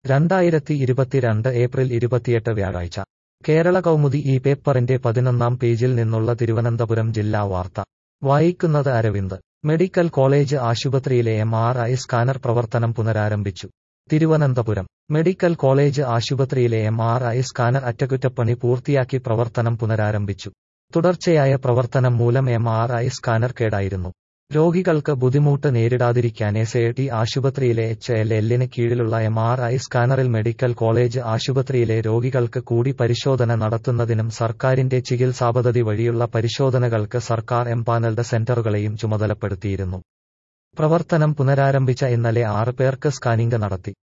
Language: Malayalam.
രണ്ടായിരത്തി ഇരുപത്തിരണ്ട് ഏപ്രിൽ ഇരുപത്തിയെട്ട് വ്യാഴാഴ്ച കേരള കൗമുദി ഈ പേപ്പറിന്റെ പതിനൊന്നാം പേജിൽ നിന്നുള്ള തിരുവനന്തപുരം ജില്ലാ വാർത്ത വായിക്കുന്നത് അരവിന്ദ് മെഡിക്കൽ കോളേജ് ആശുപത്രിയിലെ എം ആർ ഐ സ്കാനർ പ്രവർത്തനം പുനരാരംഭിച്ചു തിരുവനന്തപുരം മെഡിക്കൽ കോളേജ് ആശുപത്രിയിലെ എം ആർ ഐ സ്കാനർ അറ്റകുറ്റപ്പണി പൂർത്തിയാക്കി പ്രവർത്തനം പുനരാരംഭിച്ചു തുടർച്ചയായ പ്രവർത്തനം മൂലം എം ആർ ഐ സ്കാനർ കേടായിരുന്നു രോഗികൾക്ക് ബുദ്ധിമുട്ട് നേരിടാതിരിക്കാൻ എസ് എ ടി ആശുപത്രിയിലെ എച്ച് എൽ എല്ലിന് കീഴിലുള്ള എം ആർ ഐ സ്കാനറിൽ മെഡിക്കൽ കോളേജ് ആശുപത്രിയിലെ രോഗികൾക്ക് കൂടി പരിശോധന നടത്തുന്നതിനും സർക്കാരിന്റെ ചികിത്സാപദ്ധതി വഴിയുള്ള പരിശോധനകൾക്ക് സർക്കാർ എംപാനൽഡ് സെന്ററുകളെയും ചുമതലപ്പെടുത്തിയിരുന്നു പ്രവർത്തനം പുനരാരംഭിച്ച ഇന്നലെ ആറ് പേർക്ക് സ്കാനിംഗ് നടത്തി